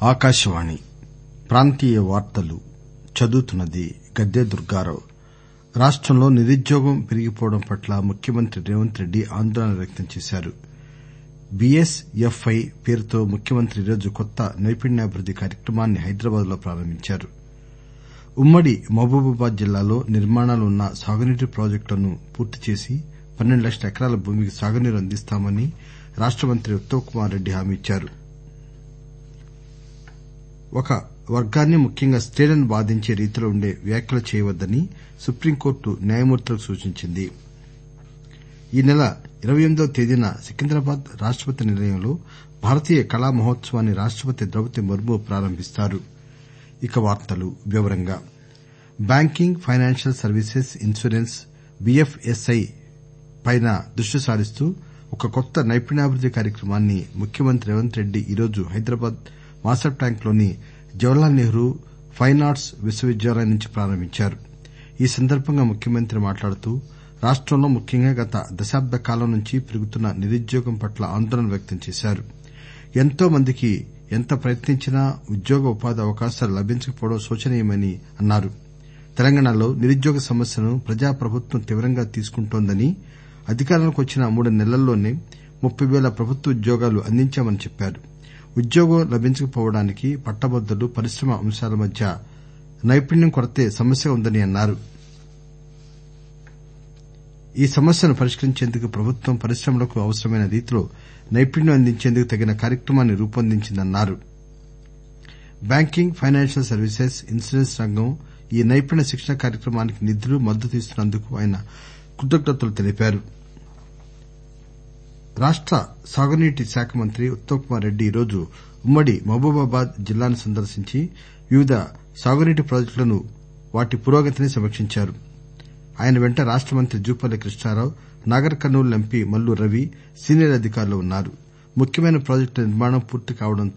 ఆకాశవాణి ప్రాంతీయ వార్తలు చదువుతున్నది గద్దె దుర్గారావు రాష్టంలో నిరుద్యోగం పెరిగిపోవడం పట్ల ముఖ్యమంత్రి రేవంత్ రెడ్డి ఆందోళన వ్యక్తం చేశారు బీఎస్ ఎఫ్ ఐ పేరుతో ముఖ్యమంత్రి ఈరోజు కొత్త నైపుణ్యాభివృద్ది కార్యక్రమాన్ని హైదరాబాద్ లో ప్రారంభించారు ఉమ్మడి మహబూబాబాద్ జిల్లాలో నిర్మాణాలు ఉన్న సాగునీటి ప్రాజెక్టులను పూర్తి చేసి పన్నెండు లక్షల ఎకరాల భూమికి సాగునీరు అందిస్తామని రాష్ట మంత్రి ఉత్తమ్ కుమార్ రెడ్డి హామీ ఇచ్చారు ఒక వర్గాన్ని ముఖ్యంగా స్త్రీలను బాధించే రీతిలో ఉండే వ్యాఖ్యలు చేయవద్దని సుప్రీంకోర్టు న్యాయమూర్తులకు సూచించింది ఈ నెల ఇరవై ఎనిమిదవ తేదీన సికింద్రాబాద్ రాష్టపతి నిలయంలో భారతీయ కళా మహోత్సవాన్ని రాష్టపతి ద్రౌపది ముర్ము ప్రారంభిస్తారు banking financial services insurance BFSI పై దృష్టి సారిస్తూ ఒక కొత్త నైపుణ్యాభివృద్ది కార్యక్రమాన్ని ముఖ్యమంత్రి రేవంత్ రెడ్డి ఈరోజు హైదరాబాద్ మాసబ్ ట్యాంక్ లోని జవహర్లాల్ నెహ్రూ ఫైన్ ఆర్ట్స్ విశ్వవిద్యాలయం నుంచి ప్రారంభించారు ఈ సందర్బంగా ముఖ్యమంత్రి మాట్లాడుతూ రాష్టంలో ముఖ్యంగా గత దశాబ్ద కాలం నుంచి పెరుగుతున్న నిరుద్యోగం పట్ల ఆందోళన వ్యక్తం చేశారు ఎంతో మందికి ఎంత ప్రయత్నించినా ఉద్యోగ ఉపాధి అవకాశాలు లభించకపోవడం శోచనీయమని అన్నారు తెలంగాణలో నిరుద్యోగ సమస్యను ప్రజాప్రభుత్వం తీవ్రంగా తీసుకుంటోందని అధికారంలోకి వచ్చిన మూడు నెలల్లోనే ముప్పై పేల ప్రభుత్వ ఉద్యోగాలు అందించామని చెప్పారు ఉద్యోగం లభించకపోవడానికి పట్టభద్రులు పరిశ్రమ అంశాల మధ్య నైపుణ్యం కొరతే సమస్యగా ఉందని అన్నారు ఈ సమస్యను పరిష్కరించేందుకు ప్రభుత్వం పరిశ్రమలకు అవసరమైన రీతిలో నైపుణ్యం అందించేందుకు తగిన కార్యక్రమాన్ని రూపొందించిందన్నారు బ్యాంకింగ్ ఫైనాన్షియల్ సర్వీసెస్ ఇన్సూరెన్స్ రంగం ఈ నైపుణ్య శిక్షణ కార్యక్రమానికి నిధులు మద్దతు ఇస్తున్నందుకు ఆయన కృతజ్ఞతలు తెలిపారు రాష్ట సాగునీటి శాఖ మంత్రి ఉత్తమ్ కుమార్ రెడ్డి ఈరోజు ఉమ్మడి మహబూబాబాద్ జిల్లాను సందర్శించి వివిధ సాగునీటి ప్రాజెక్టులను వాటి పురోగతిని సమీక్షించారు ఆయన వెంట రాష్ట మంత్రి జూపల్లి కృష్ణారావు నాగర్ కర్నూల్ ఎంపీ మల్లు రవి సీనియర్ అధికారులు ఉన్నారు ముఖ్యమైన ప్రాజెక్టుల నిర్మాణం పూర్తి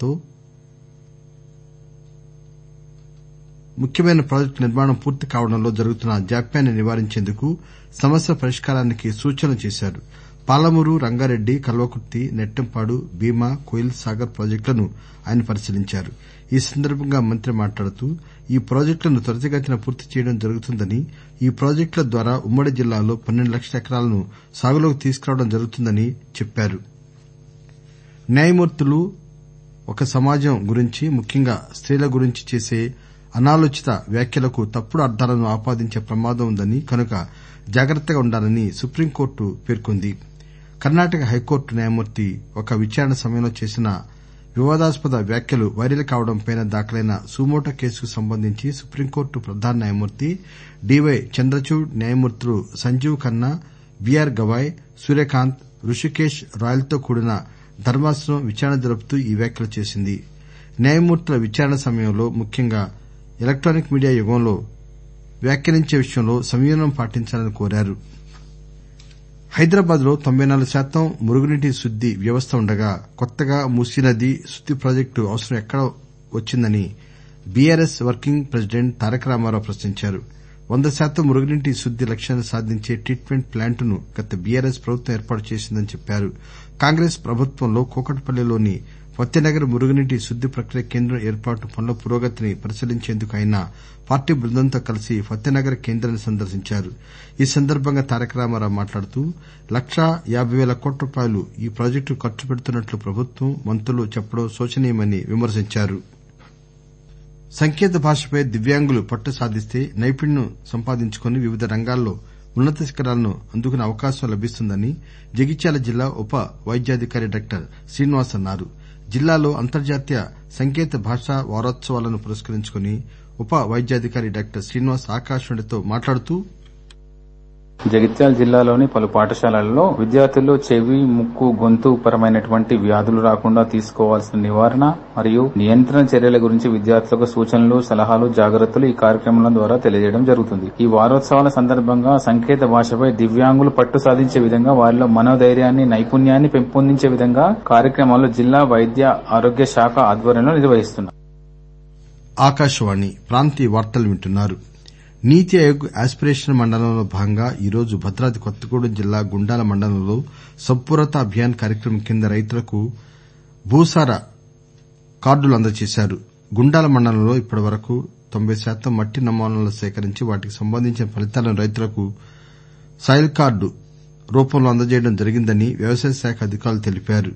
కావడంలో జరుగుతున్న జాప్యాన్ని నివారించేందుకు సమస్యల పరిష్కారానికి సూచనలు చేశారు పాలమూరు రంగారెడ్డి కల్వకుర్తి నెట్టెంపాడు భీమా కోయిల్ సాగర్ ప్రాజెక్టులను ఆయన పరిశీలించారు ఈ సందర్బంగా మంత్రి మాట్లాడుతూ ఈ ప్రాజెక్టులను త్వరితగతిన పూర్తి చేయడం జరుగుతుందని ఈ ప్రాజెక్టుల ద్వారా ఉమ్మడి జిల్లాలో పన్నెండు లక్షల ఎకరాలను సాగులోకి తీసుకురావడం జరుగుతుందని చెప్పారు న్యాయమూర్తులు ఒక సమాజం గురించి ముఖ్యంగా స్త్రీల గురించి చేసే అనాలోచిత వ్యాఖ్యలకు తప్పుడు అర్థాలను ఆపాదించే ప్రమాదం ఉందని కనుక జాగ్రత్తగా ఉండాలని సుప్రీంకోర్టు పేర్కొంది కర్నాటక హైకోర్టు న్యాయమూర్తి ఒక విచారణ సమయంలో చేసిన వివాదాస్పద వ్యాఖ్యలు వైరల్ కావడంపై దాఖలైన సుమోటో కేసుకు సంబంధించి సుప్రీంకోర్టు ప్రధాన న్యాయమూర్తి డీవై చంద్రచూడ్ న్యాయమూర్తులు సంజీవ్ ఖన్నా బీఆర్ గవాయ్ సూర్యకాంత్ రుషికేశ్ రాయలతో కూడిన ధర్మాసనం విచారణ జరుపుతూ ఈ వ్యాఖ్యలు చేసింది న్యాయమూర్తుల విచారణ సమయంలో ముఖ్యంగా ఎలక్టానిక్ మీడియా యుగంలో వ్యాఖ్యానించే విషయంలో సంయమనం పాటించాలని కోరారు హైదరాబాద్ లో తొంభై నాలుగు శాతం మురుగునీటి శుద్ది వ్యవస్థ ఉండగా కొత్తగా మూసీ నది శుద్ది ప్రాజెక్టు అవసరం ఎక్కడ వచ్చిందని BRS working president Taraka Rama Rao ప్రశ్నించారు వంద శాతం మురుగునీటి శుద్ది లక్ష్యాన్ని సాధించే ట్రీట్మెంట్ ప్లాంట్ ను గత బీఆర్ఎస్ ప్రభుత్వం ఏర్పాటు చేసిందని చెప్పారు కాంగ్రెస్ ప్రభుత్వంలో కూకట్పల్లిలోని ఫతేనగర్ మురుగునీటి శుద్ది ప్రక్రియ కేంద్రం ఏర్పాటు పనుల పురోగతిని పరిశీలించేందుకు ఆయన పార్టీ బృందంతో కలిసి ఫతేనగర్ కేంద్రాన్ని సందర్శించారు ఈ సందర్బంగా తారక రామారావు మాట్లాడుతూ లక్షా యాబై పేల కోట్ల రూపాయలు ఈ ప్రాజెక్టుకు ఖర్చు పెడుతున్నట్లు ప్రభుత్వం మంత్రులు చెప్పడం శోచనీయమని విమర్శించారు సంకేత భాషపై దివ్యాంగులు పట్టు సాధిస్తే నైపుణ్యం సంపాదించుకుని వివిధ రంగాల్లో ఉన్నత శిఖరాలను అందుకునే అవకాశం లభిస్తుందని జగిత్యాల జిల్లా ఉప వైద్యాధికారి డాక్టర్ శ్రీనివాస్ అన్నారు జిల్లాలో అంతర్జాతీయ సంకేత భాషా వారోత్సవాలను పురస్కరించుకుని ఉప వైద్యాధికారి డాక్టర్ శ్రీనివాస్ ఆకాశవాణితో మాట్లాడుతూ జగిత్యాల జిల్లాలోని పలు పాఠశాలల్లో విద్యార్థుల్లో చెవి ముక్కు గొంతు పరమైనటువంటి వ్యాధులు రాకుండా తీసుకోవాల్సిన నివారణ మరియు నియంత్రణ చర్యల గురించి విద్యార్థులకు సూచనలు సలహాలు జాగ్రత్తలు ఈ కార్యక్రమాల ద్వారా తెలియజేయడం జరుగుతుంది ఈ వారోత్సవాల సందర్భంగా సంకేత భాషపై దివ్యాంగులు పట్టు సాధించే విధంగా వారిలో మనోధైర్యాన్ని నైపుణ్యాన్ని పెంపొందించే విధంగా కార్యక్రమాలు జిల్లా వైద్య ఆరోగ్య శాఖ ఆధ్వర్యంలో నిర్వహిస్తున్నారు నీతి ఆయోగ్ ఆస్పిరేషన్ మండలంలో భాగంగా ఈరోజు భద్రాద్రి కొత్తగూడెం జిల్లా గుండాల మండలంలో సంపూర్ణత అభియాన్ కార్యక్రమం కింద రైతులకు భూసార కార్డులు అందజేశారు గుండాల మండలంలో ఇప్పటివరకు తొంభై శాతం మట్టి నమూనాలు సేకరించి వాటికి సంబంధించిన ఫలితాలను రైతులకు సాయిల్ కార్డు రూపంలో అందజేయడం జరిగిందని వ్యవసాయ శాఖ అధికారులు తెలిపారు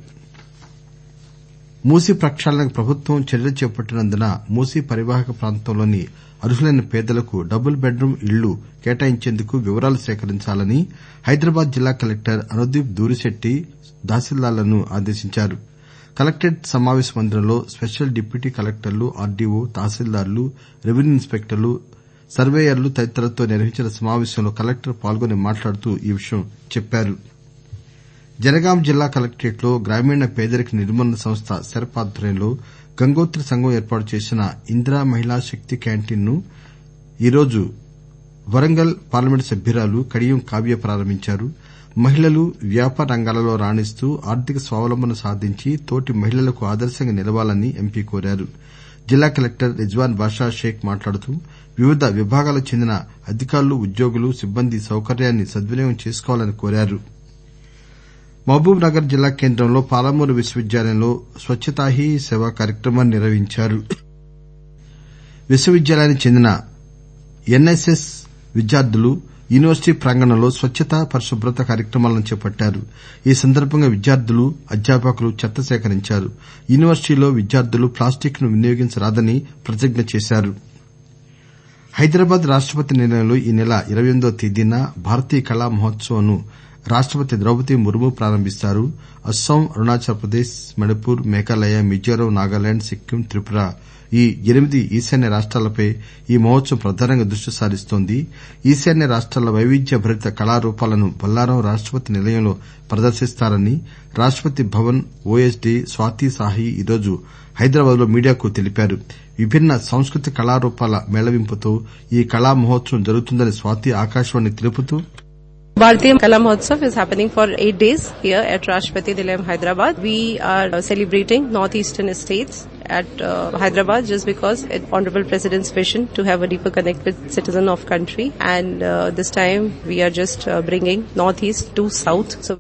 మూసీ ప్రక్షాళనకు ప్రభుత్వం చర్యలు చేపట్టినందున మూసీ పరివాహక ప్రాంతంలోని అర్హులైన పేదలకు డబుల్ బెడ్ రూం ఇళ్లు కేటాయించేందుకు వివరాలు సేకరించాలని హైదరాబాద్ జిల్లా కలెక్టర్ అనుదీప్ దూరిశెట్టి తహసీల్దార్లను ఆదేశించారు కలెక్టరేట్ సమావేశ మందిరంలో స్పెషల్ డిప్యూటీ కలెక్టర్లు ఆర్డీఓ తహసీల్దార్లు రెవెన్యూ ఇన్స్పెక్టర్లు సర్వేయర్లు తదితరులతో నిర్వహించిన సమావేశంలో కలెక్టర్ పాల్గొని మాట్లాడుతూ ఈ విషయం చెప్పారు జనగాం జిల్లా కలెక్టరేట్ లో గ్రామీణ పేదరిక నిర్మూలన సంస్థ సెర్ప్ ఆధ్వర్యంలో గంగోత్రి సంఘం ఏర్పాటు చేసిన ఇందిరా మహిళా శక్తి క్యాంటీన్ ను ఈరోజు వరంగల్ పార్లమెంటు సభ్యురాలు కడియం కావ్య ప్రారంభించారు మహిళలు వ్యాపార రంగాలలో రాణిస్తూ ఆర్థిక స్వావలంబన సాధించి తోటి మహిళలకు ఆదర్శంగా నిలవాలని ఎంపీ కోరారు జిల్లా కలెక్టర్ రిజ్వాన్ బాషా షేక్ మాట్లాడుతూ వివిధ విభాగాలకు చెందిన అధికారులు ఉద్యోగులు సిబ్బంది ఈ సౌకర్యాన్ని సద్వినియోగం చేసుకోవాలని కోరారు మహబూబ్ నగర్ జిల్లా కేంద్రంలో పాలమూరు విశ్వవిద్యాలయంలో స్వచ్చతా హీ సేవ కార్యక్రమాన్ని నిర్వహించారు విశ్వవిద్యాలయానికి చెందిన ఎన్ఎస్ఎస్ విద్యార్థులు యూనివర్సిటీ ప్రాంగణంలో స్వచ్చత పరిశుభ్రత కార్యక్రమాలను చేపట్టారు ఈ సందర్బంగా విద్యార్థులు అధ్యాపకులు చెత్త సేకరించారు యూనివర్సిటీలో విద్యార్థులు ప్లాస్టిక్ ను వినియోగించరాదని ప్రతిజ్ఞ చేశారు హైదరాబాద్ రాష్టపతి నిలయంలో ఈ నెల ఇరవై ఎనిమిదవ తేదీన భారతీయ కళా మహోత్సవ్ ను రాష్టపతి ద్రౌపది ముర్ము ప్రారంభిస్తారు అస్పాం అరుణాచల్ ప్రదేశ్ మణిపూర్ మేఘాలయ మిజోరాం నాగాలాండ్ సిక్కిం త్రిపుర ఈ ఎనిమిది ఈశాన్య రాష్టాలపై ఈ మహోత్సవం ప్రధానంగా దృష్టి సారిస్తోంది ఈశాన్య రాష్టాల వైవిధ్య భరిత కళారూపాలను బొల్లారం రాష్టపతి నిలయంలో ప్రదర్శిస్తారని రాష్టపతి భవన్ ఓఎస్డీ స్వాతి సాహి ఈరోజు హైదరాబాద్ లో మీడియాకు తెలిపారు విభిన్న సాంస్కృతిక కళారూపాల మేళవింపుతో ఈ కళా మహోత్సవం జరుగుతుందని స్వాతి ఆకాశవాణికి తెలుపుతూ Bharatiya Kala Mahotsav is happening for eight days here at Rashtrapati Nilayam, Hyderabad. We are uh, celebrating northeastern states at uh, Hyderabad just because it, Honorable President's vision to have a deeper connect with citizen of country and uh, this time we are just uh, bringing northeast to south. So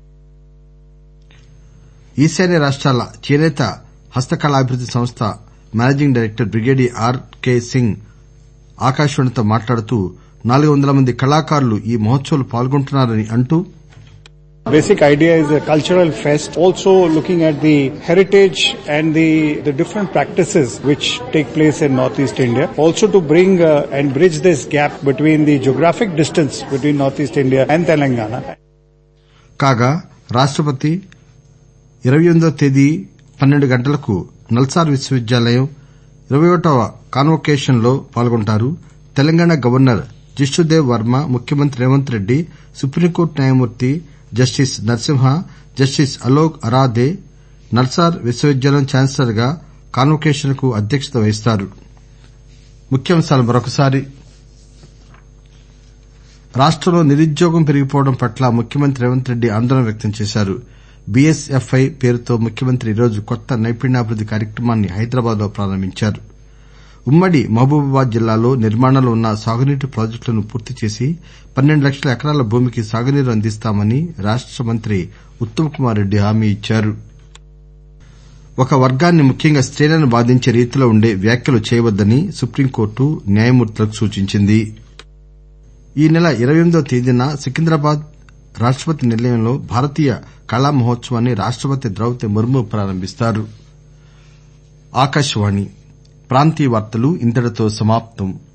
ఈశాన్య రాష్టాల చేనేత హస్తకళాభివృద్ది సంస్థ managing director brigadier R K Singh ఆకాశవాణితో మాట్లాడుతూ నాలుగు వందల మంది కళాకారులు ఈ మహోత్సవంలో పాల్గొంటున్నారని అంటూ Basic idea is a cultural fest, also looking at the heritage and the, the different practices which take place in Northeast India. Also to bring uh, and bridge this gap between the geographic distance between Northeast India and Telangana. కాగా రాష్టపతి ఇరవై ఎనిమిదవ తేదీ పన్నెండు గంటలకు నల్సార్ విశ్వవిద్యాలయం ఇరవై ఒకటవ కాన్వొకేషన్ లో పాల్గొంటారు తెలంగాణ గవర్నర్ జిష్ణుదేవ్ వర్మ ముఖ్యమంత్రి రేవంత్ రెడ్డి సుప్రీంకోర్టు న్యాయమూర్తి జస్టిస్ నరసింహ జస్టిస్ అలోక్ అరాధే నల్సార్ విశ్వవిద్యాలయం ఛాన్సలర్ గా కాన్వొకేషన్ కు అధ్యక్షత వహిస్తారు రాష్టంలో నిరుద్యోగం పెరిగిపోవడం పట్ల ముఖ్యమంత్రి రేవంత్ రెడ్డి ఆందోళన వ్యక్తం చేశారు బీఎస్ఎఫ్ఐ పేరుతో ముఖ్యమంత్రి ఈరోజు కొత్త నైపుణ్యాభివృద్ది కార్యక్రమాన్ని హైదరాబాద్ లో ప్రారంభించారు ఉమ్మడి మహబూబాబాద్ జిల్లాలో నిర్మాణంలో ఉన్న సాగునీటి ప్రాజెక్టులను పూర్తి చేసి పన్నెండు లక్షల ఎకరాల భూమికి సాగునీరు అందిస్తామని రాష్ట మంత్రి ఉత్తమ్ కుమార్ రెడ్డి హామీ ఇచ్చారు ఒక వర్గాన్ని ముఖ్యంగా స్త్రీలను బాధించే రీతిలో ఉండే వ్యాఖ్యలు చేయవద్దని సుప్రీంకోర్టు న్యాయమూర్తులకు సూచించింది ఈ నెల ఇరవై ఎనిమిదవ తేదీన సికింద్రాబాద్ రాష్టపతి నిలయంలో భారతీయ కళా మహోత్సవాన్ని రాష్టపతి ద్రౌపది ముర్ము ప్రారంభిస్తారు